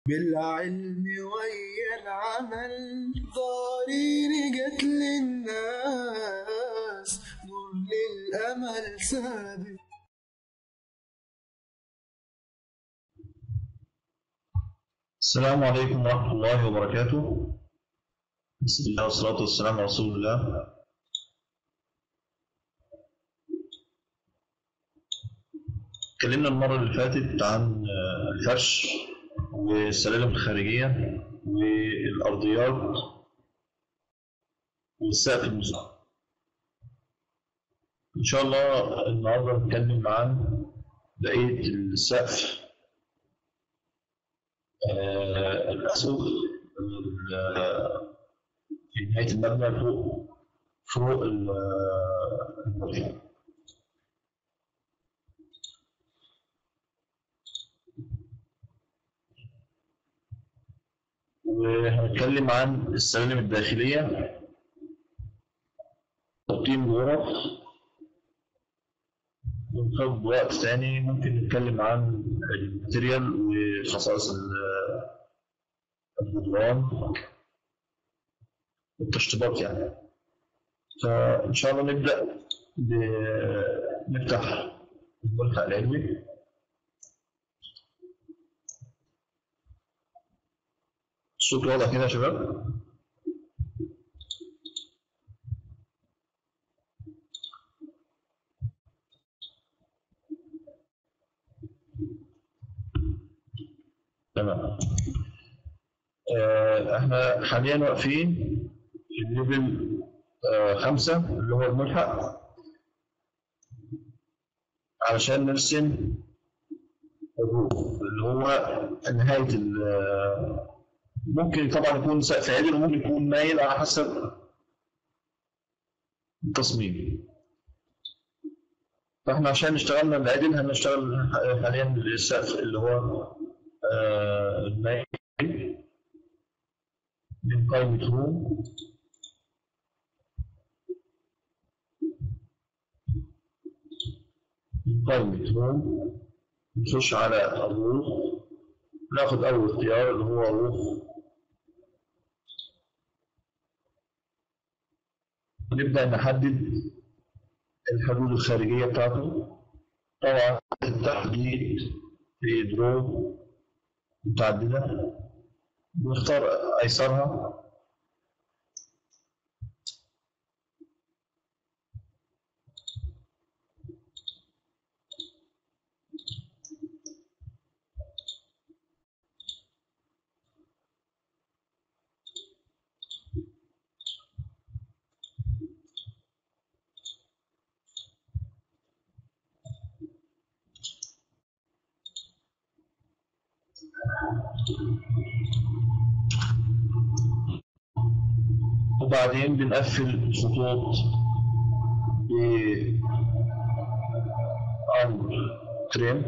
بالعلم ويا العمل ضارين جت للناس نور للأمل ثابت السلام عليكم ورحمة الله وبركاته بسم الله والصلاة والسلام على رسول الله اتكلمنا المرة اللي فاتت عن آه، الفرش والسلالم الخارجية والأرضيات والسقف المسطح إن شاء الله النهاردة هنتكلم عن بقية السقف آه، الأسقف ال- في نهاية المبنى فوق فوق ال- المبنى وهنتكلم عن السلالم الداخلية تقييم الغرف ونخد وقت تاني ممكن نتكلم عن الماتيريال وخصائص ال- الجدران والتشطيبات يعني فإن شاء الله نبدأ ب- نفتح الملحق العلمي الصوت واضح كده يا شباب تمام آه، احنا حاليا واقفين في الليفل آه، خمسة اللي هو الملحق علشان نرسم الروف اللي هو نهاية ال- ممكن طبعا يكون سقف عدل وممكن يكون مايل على حسب التصميم فاحنا عشان اشتغلنا العدل هنشتغل حاليا بالسقف اللي هو آه، المايل من قائمة روم من قائمة روم نخش على الروف ناخد أول اختيار اللي هو روف نبدأ نحدد الحدود الخارجية بتاعته طبعا التحديد في درو متعددة نختار أيسرها وبعدين بنقفل الخطوط بأمر تريم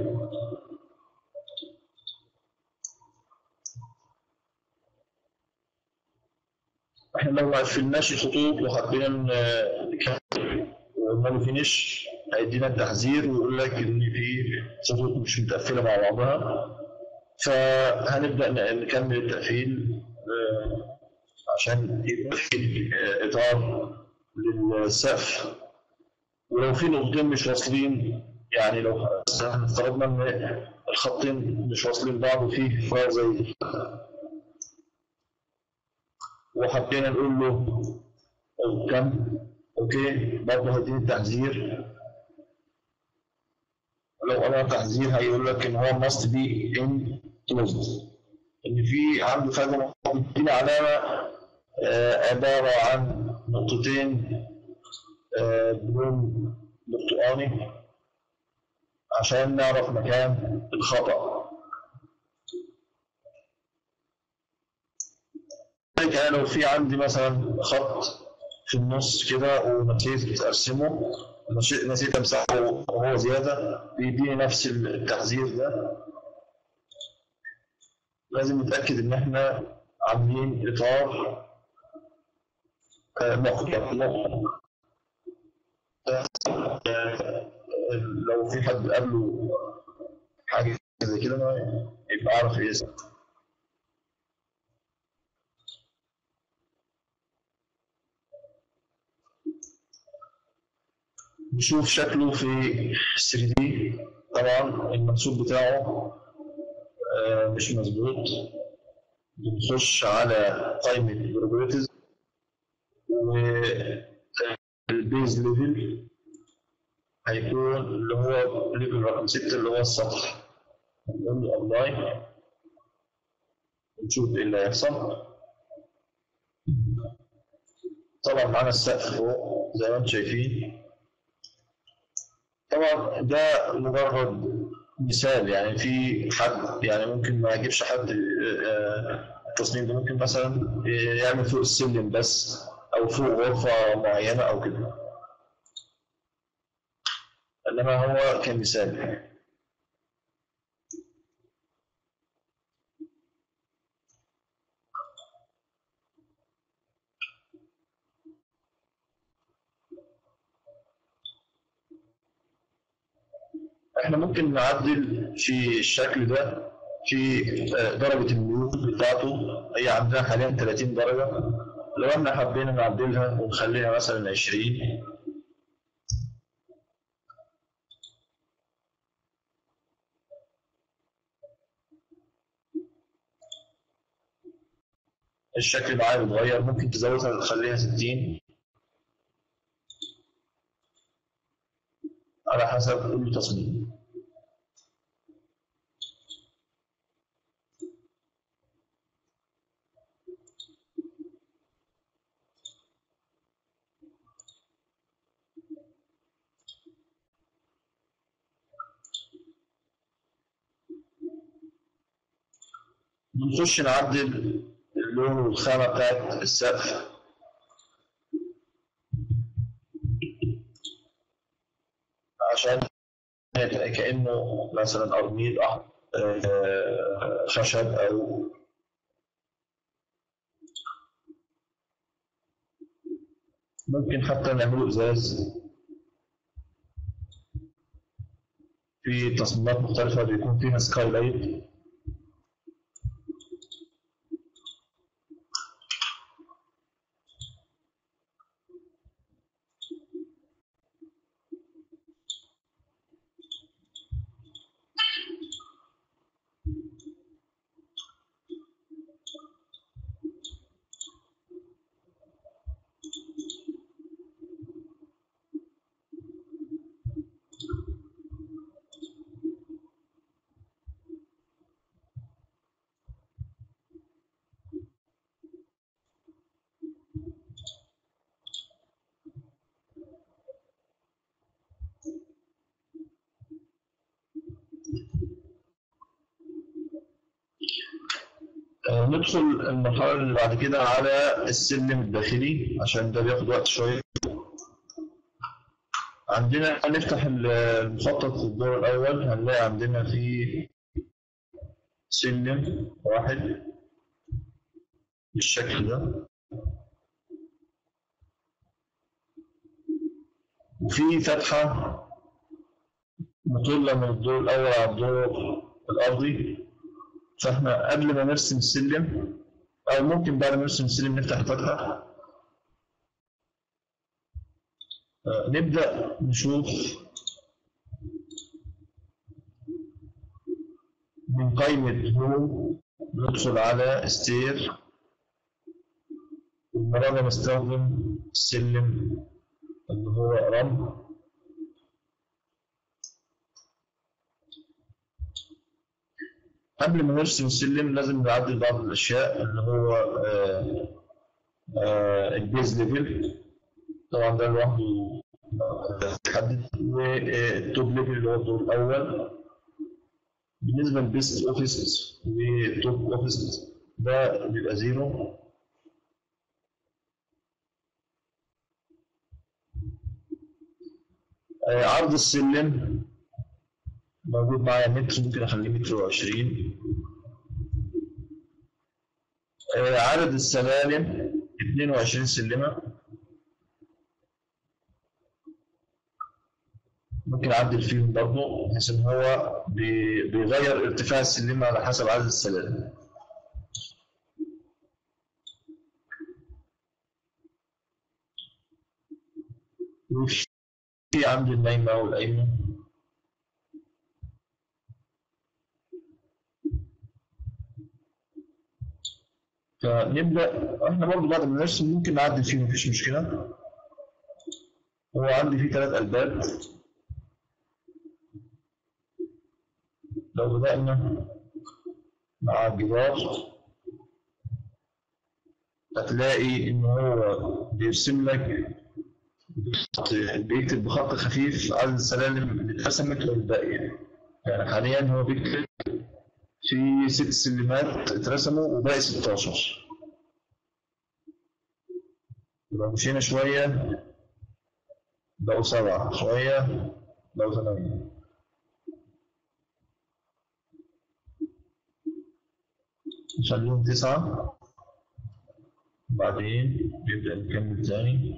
احنا لو ما قفلناش الخطوط وحطينا ن- نكمل وقلنا له فينش هيدينا التحذير ويقول لك ان في خطوط مش متقفله مع بعضها فهنبدا ن- نكمل التقفيل آه، عشان يبقى في آه، اطار للسقف ولو في نقطتين مش واصلين يعني لو افترضنا ان الخطين مش واصلين بعض وفيه فراغ زي وحبينا نقول له أو كم اوكي برضه هيديني التحذير لو قرا تحذير هيقول لك ان هو must be in closed ان في عنده فجوه بتدينا علامه آه، عباره عن نقطتين آه، بلون برتقاني عشان نعرف مكان الخطأ لذلك انا لو في عندي مثلا خط في النص كده ونسيت ارسمه نشي- نسيت امسحه وهو زياده بيديني نفس التحذير ده لازم نتاكد ان احنا عاملين اطار آه، مخطط آه، لو في حد قبله حاجه زي كده ما يبقى اعرف ايه اسمه نشوف شكله في 3 دي طبعا المنسوب بتاعه آه، مش مظبوط بنخش على قائمة properties والبيز ليفل هيكون اللي هو ليفل رقم 6 اللي هو السطح نقول له ابلاي نشوف ايه اللي هيحصل طبعا معانا السقف فوق زي ما انتم شايفين طبعا ده مجرد مثال يعني في حد يعني ممكن ما يجيبش حد آه، التصميم ده ممكن مثلا يعمل فوق السلم بس او فوق غرفه معينه او كده انما هو كمثال احنا ممكن نعدل في الشكل ده في آه، درجة الميول بتاعته هي عندنا حاليا 30 درجة لو احنا حبينا نعدلها ونخليها مثلا 20 الشكل معايا بيتغير ممكن تزودها تخليها 60 على حسب كل تصميم بنخش نعدل اللون والخامة بتاعت السقف عشان كأنه مثلا قرميد أحمر آه، خشب أو ممكن حتى نعمله إزاز في تصميمات مختلفة بيكون فيها سكاي لايت آه، ندخل المرحلة اللي بعد كده على السلم الداخلي عشان ده بياخد وقت شوية عندنا هنفتح المخطط في الدور الأول هنلاقي عندنا في سلم واحد بالشكل ده وفي فتحة مطلة من الدور الأول على الدور الأرضي فاحنا قبل ما نرسم السلم او ممكن بعد ما نرسم السلم نفتح فتحه آه، نبدا نشوف من قائمة هوم ندخل على ستير المرة دي نستخدم السلم اللي هو رمل قبل ما نرسم السلم لازم نعدل بعض الأشياء اللي هو آه، آه، البيز ليفل طبعا ده لوحده تحدد والتوب ليفل اللي هو الدور الأول بالنسبة للبيست أوفيس والتوب أوفيس ده بيبقى زيرو آه، عرض السلم موجود معايا متر ممكن اخليه متر وعشرين آه، عدد السلالم 22 سلمة ممكن اعدل فيهم برضه بحيث ان هو بي- بيغير ارتفاع السلمة على حسب عدد السلالم وفي عندي النايمة والقايمة فنبدأ احنا برضه بعد ما نرسم ممكن نعدل فيه مفيش مشكلة هو عندي فيه ثلاث قلبات لو بدأنا مع الجدار هتلاقي إن هو بيرسم لك بيكتب بخط خفيف عدد السلالم اللي اترسمت والباقية يعني حاليا هو بيكتب في ست سلمات اترسموا وباقي 16 لو مشينا شوية بقوا سبعة شوية بقوا ثمانية نخليهم تسعة بعدين نبدأ نكمل تاني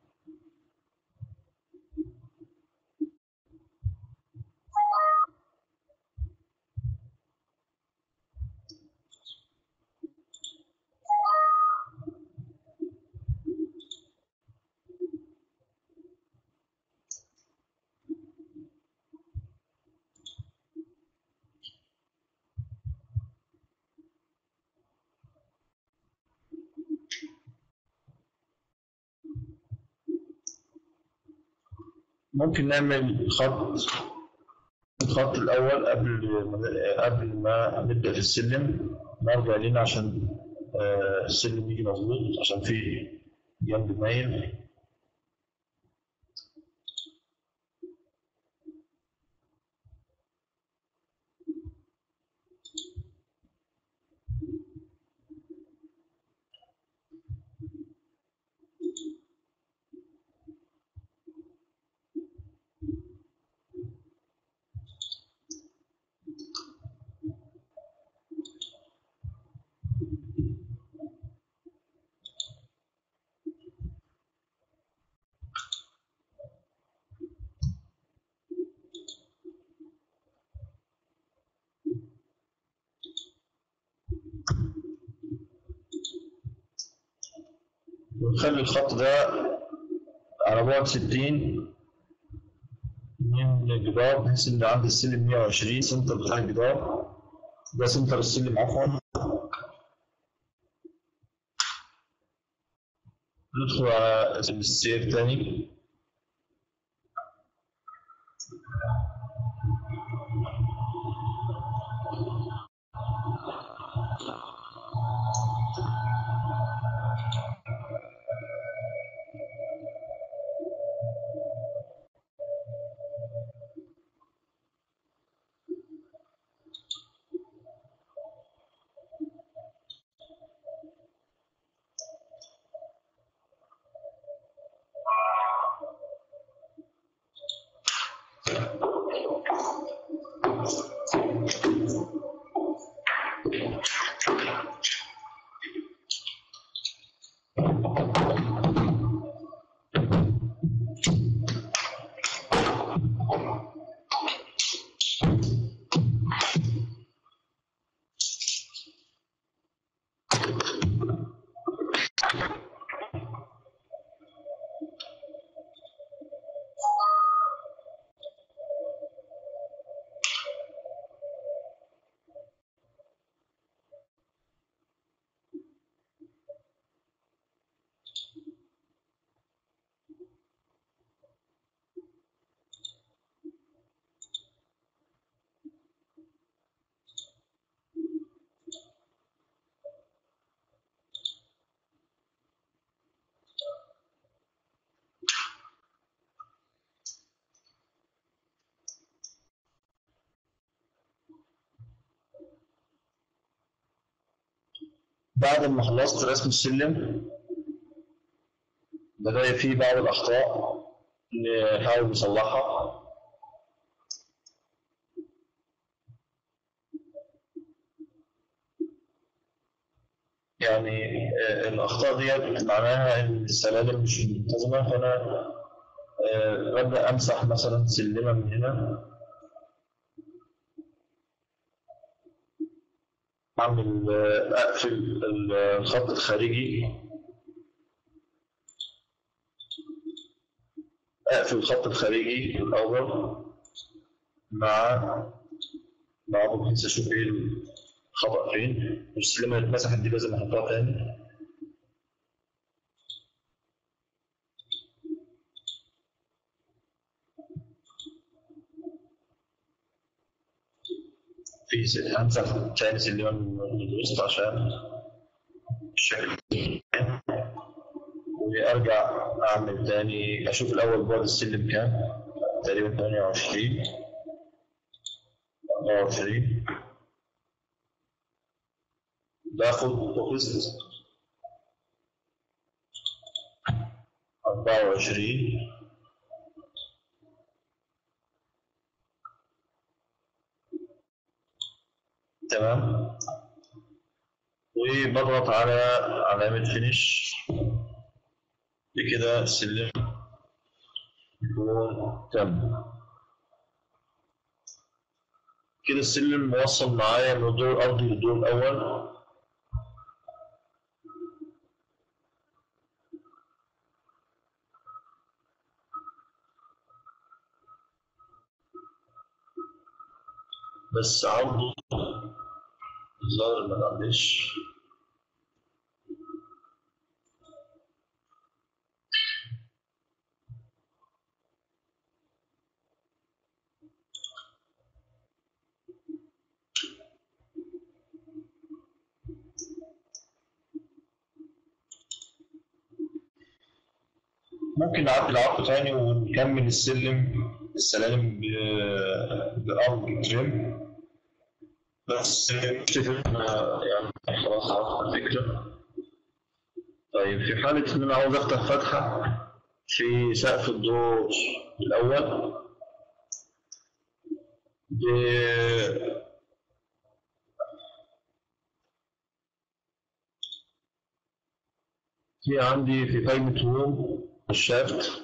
ممكن نعمل خط الخط الأول قبل ما قبل ما نبدأ في السلم نرجع لنا عشان آه، السلم يجي مظبوط عشان في جنب مايل ونخلي الخط ده على بعد 60 من الجدار بحيث ان عند السلم 120 سنتر بتاع الجدار ده سنتر السلم عفوا ندخل على السير تاني بعد ما خلصت رسم السلم بلاقي فيه بعض الأخطاء نحاول نصلحها يعني آه، الأخطاء ديت معناها إن السلالم مش منتظمة فأنا آه، ببدأ أمسح مثلا سلمة من هنا أعمل آه، أقفل الخط الخارجي اقفل الخط الخارجي الاول مع بعضه بحيث اشوف ايه الخطأ فين والسلمة اللي اتمسحت دي لازم احطها تاني في س- همسح تاني سلمة من الوسط عشان الشكل وارجع اعمل تاني اشوف الاول بعد السلم كام تقريبا 28 24 باخد بوكست 24 تمام وبضغط على علامة فينيش بكده السلم يكون تم كده السلم موصل معايا من الدور الأرضي للدور الأول بس عرضه الظاهر ما عنديش ممكن نعدل عرض تاني ونكمل السلم السلالم ب- بأرض تريم بس نتفق إن- يعني خلاص عرفنا الفكرة طيب في حالة إن أنا عاوز أفتح فتحة في سقف الدور الأول ب- في عندي في قائمة روم الشافت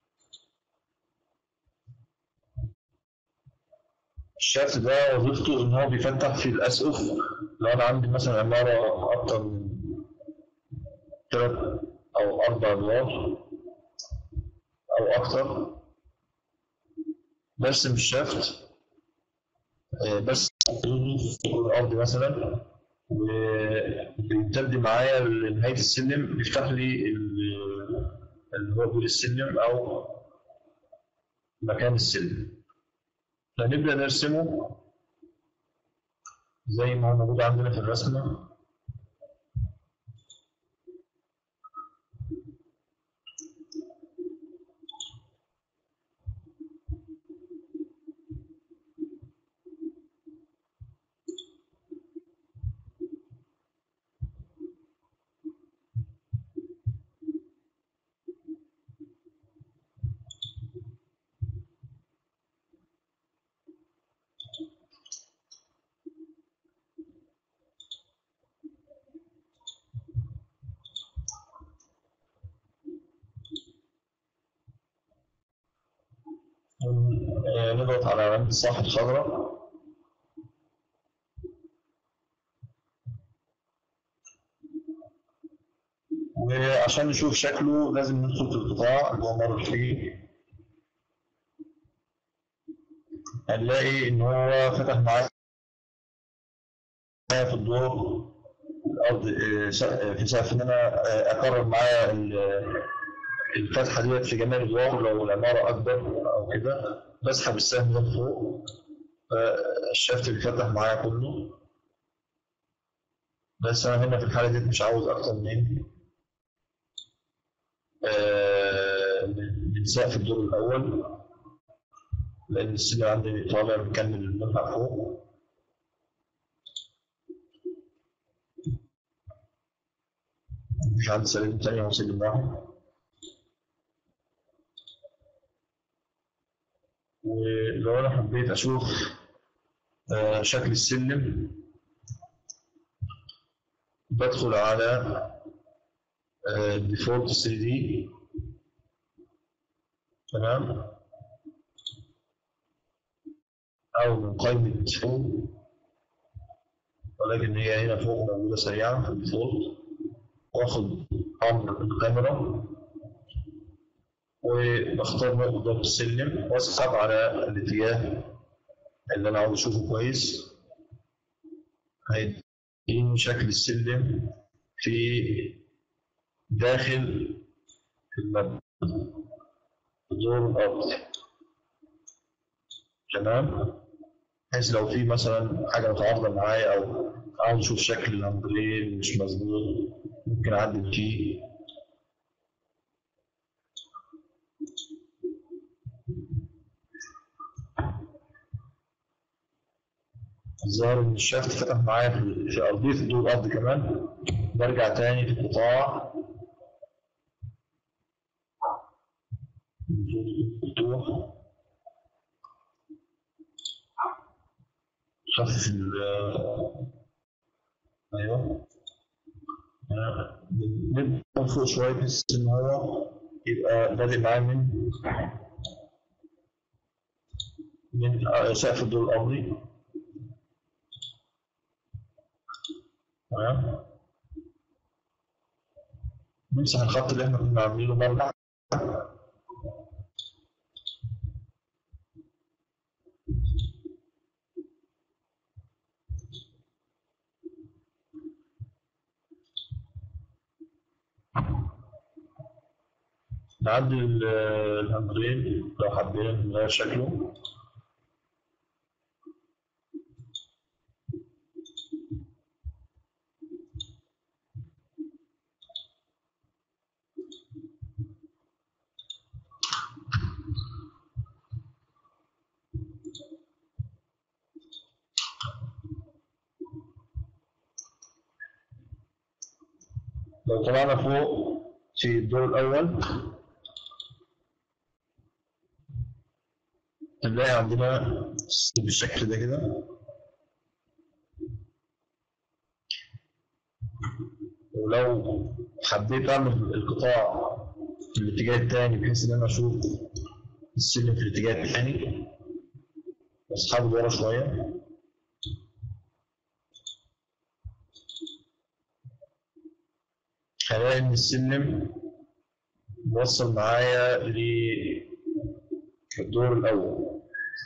الشافت ده وظيفته إن هو بيفتح في الأسقف لو أنا عندي مثلا عمارة أكتر من ثلاث أو أربع أدوار أو أكتر برسم الشافت آه، بس في الأرض مثلا وبيمتد معايا لنهاية السلم بيفتح لي ال- اللي هو بيقول السلم أو مكان السلم فنبدأ نرسمه زي ما هو موجود عندنا في الرسمة آه، نضغط على علامة الصح الخضراء وعشان نشوف شكله لازم ندخل في القطاع اللي هو مر فيه هنلاقي إن هو فتح معايا في الدور الأرض آه، س- آه، في سقف إن أنا آه، أكرر معايا ال- الفتحة ديت في جميع الأدوار لو العمارة أكبر أو كده بسحب السهم ده لفوق فالشافت بيفتح معايا كله بس أنا هنا في الحالة ديت مش عاوز أكتر من آه، من سقف الدور الأول لأن السلم عندي طالع مكمل المرفع فوق مش عندي سلم تاني هو سلم واحد ولو أنا حبيت أشوف آه، شكل السلم بدخل على ديفولت 3 دي تمام أو من قائمة فوق ولكن هي هنا فوق موجودة سريعة في الديفولت واخد أمر الكاميرا وبختار نقطة السلم واسحب على الاتجاه اللي أنا عاوز أشوفه كويس هيديني شكل السلم في داخل المبنى الدور الأرضي تمام بحيث لو في مثلا حاجة متعارضة معايا أو عاوز أشوف شكل الأمبرين مش مظبوط ممكن أعدل فيه الظاهر إن الشافت فتح معايا في في أرضية الدور الأرضي كمان برجع تاني في القطاع مفتوح خفف ال ايوه نبدأ من فوق شوية بحيث إن هو يبقى بادئ معاه من من آه، سقف الدور الأرضي تمام نمسح الخط اللي احنا كنا عاملينه مرة نعدل ال- الهاندرين لو حبينا نغير شكله لو طلعنا فوق في الدور الأول هنلاقي عندنا بالشكل ده كده ولو حبيت أعمل القطاع في الاتجاه التاني بحيث إن أنا أشوف السلم في الاتجاه التاني وأسحبه لورا شوية هلاقي إن السلم موصل معايا للدور الأول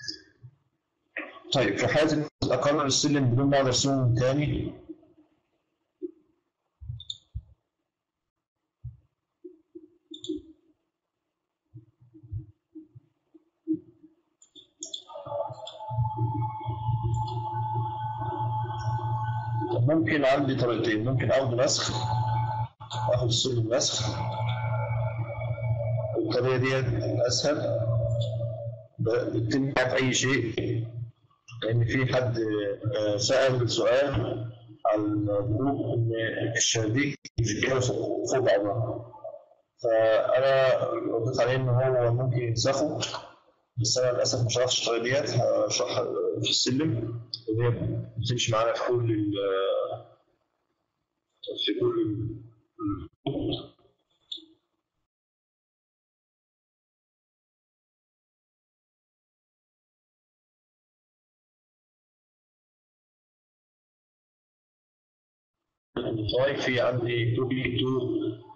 طيب في حالة إن أقرر السلم بدون ما أقدر أرسمه من تاني طب ممكن عندي طريقتين ممكن اخد نسخ اخد السلم نسخ الطريقه ديت اسهل ب- بتتم في اي شيء لان في حد آه، سال سؤال على الجروب ان الشبابيك بتتجاوز فوق بعضها فانا رديت عليه ان هو ممكن ينسخه بس انا للاسف مش عارف الطريقه ديت هشرحها في السلم وهي بتمشي معانا في كل ال في كل ال- الفاي في عندي كوبي تو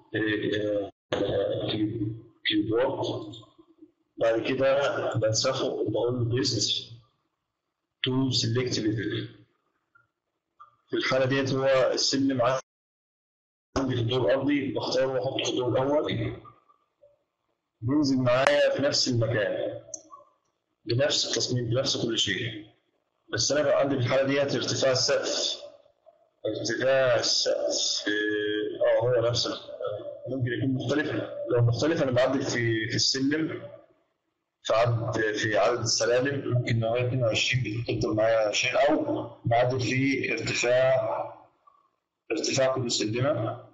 كيبورد بعد كده بنسخه وبقول له بيست تو سيلكت ليفل في الحالة ديت هو السلم عندي في الدور الأرضي بختاره وأحطه في الدور الأول بينزل معايا في نفس المكان بنفس التصميم بنفس كل شيء بس أنا بقى عندي في الحالة ديت ارتفاع السقف ارتفاع السقف اه هو نفس ال- ممكن يكون مختلف لو مختلف أنا بعدل في في السلم في عدد في عدد السلالم ممكن لغاية 22 بتفضل معايا شيء أو بعدل في ارتفاع ارتفاع كل سلمة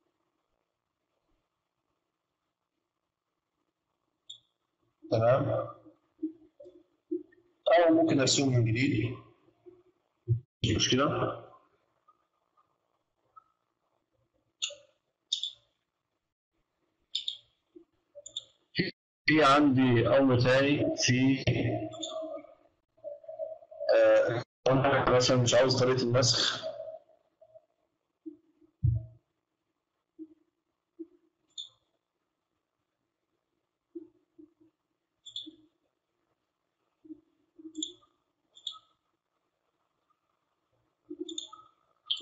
تمام أو ممكن أرسمه من جديد مش مشكلة في عندي أمر تاني في آه أنا مثلا مش عاوز طريقة النسخ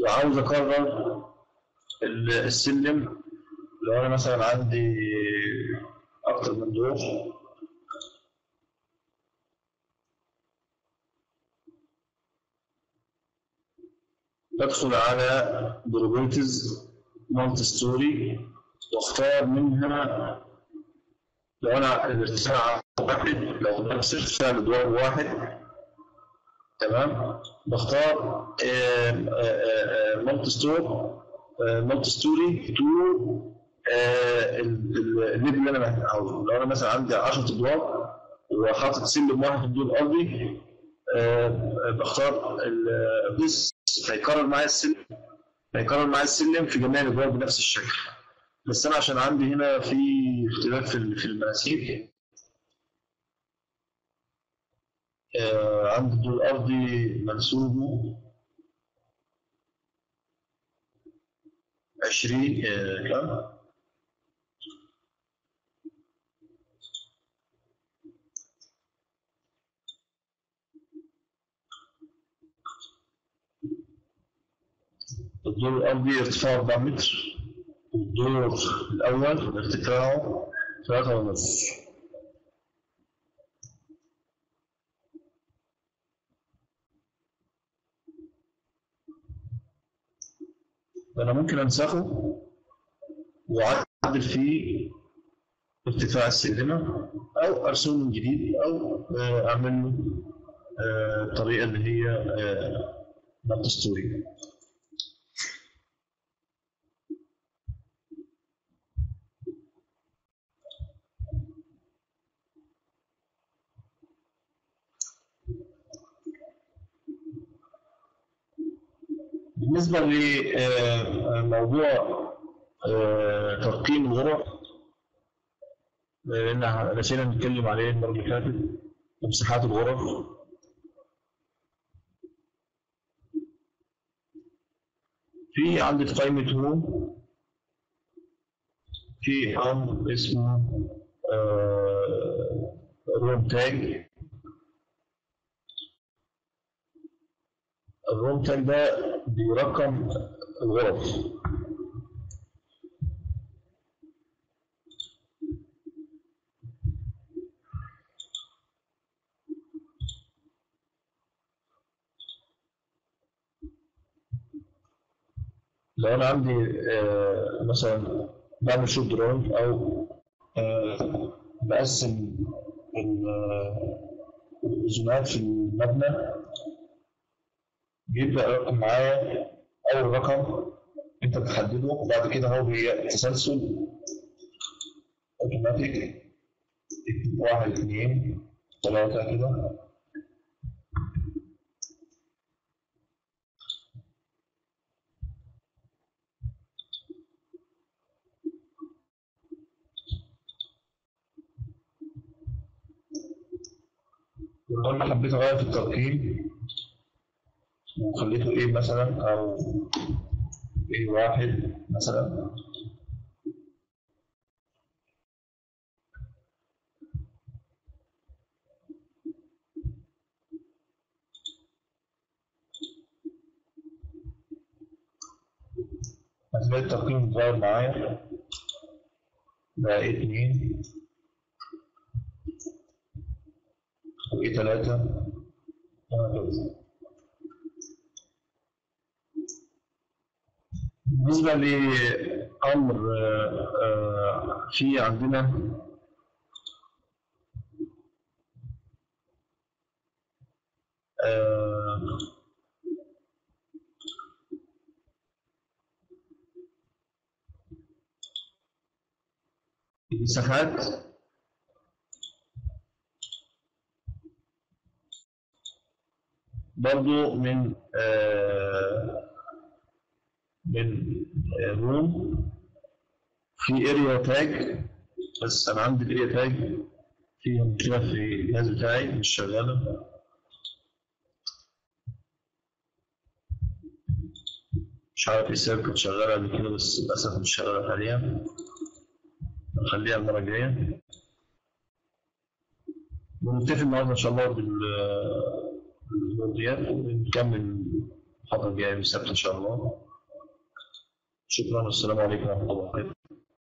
وعاوز اكرر ال- السلم لو انا مثلا عندي اكتر من دور بدخل على بروبرتيز مالتي ستوري واختار منها لو انا الارتفاع واحد لو نفس ارتفاع الادوار واحد تمام بختار مالتي ستور مالتي ستوري تو الليفل اللي انا عاوزه لو انا مثلا عندي 10 ادوار وحاطط سلم واحد في الدور الارضي آه، بختار البيس هيكرر معايا السلم هيكرر معايا السلم في جميع الادوار بنفس الشكل بس انا عشان عندي هنا في اختلاف في ال- في المناسيب آه، عندي الدور الارضي منسوبه 20 آه، كام؟ الدور الأرضي ارتفاعه 4 متر والدور الأول ارتفاعه 3 ونص أنا ممكن أنسخه وأعدل فيه ارتفاع السلمة أو أرسمه من جديد أو آه، أعمل له آه، طريقة اللي هي آه، نقط ستوري بالنسبة لموضوع ترقيم الغرف لأن نسينا نتكلم عليه المرة اللي فاتت مساحات الغرف في عندك قائمة هوم في أمر اسمه روم تاج الروم تاج ده بيرقم الغرف لو انا عندي آه، مثلا بعمل شوت درايف او آه، بقسم ال- آه، الزونات في المبنى بيبدأ يرقم معايا أول رقم أنت بتحدده وبعد كده هو بي- تسلسل أوتوماتيك واحد اثنين ثلاثة كده ولو أنا حبيت أغير في الترقيم وخليته إيه مثلا أو إيه واحد مثلا هتلاقي الترقيم اتغير معايا بقى إيه اتنين وإيه تلاتة وهكذا بالنسبة لأمر آه، آه، في عندنا آه، المساحات برضو من آه، من روم في اريا تاج بس انا عندي الاريا تاج فيها مشكله في الجهاز بتاعي مش شغاله مش عارف ايه السبب كانت شغاله قبل كده بس للاسف مش شغاله حاليا نخليها المره الجايه ونتفق النهارده ان شاء الله بال بالمواضيع ونكمل المحاضرة الجاية يوم السبت إن شاء الله شكرا والسلام عليكم ورحمة الله وبركاته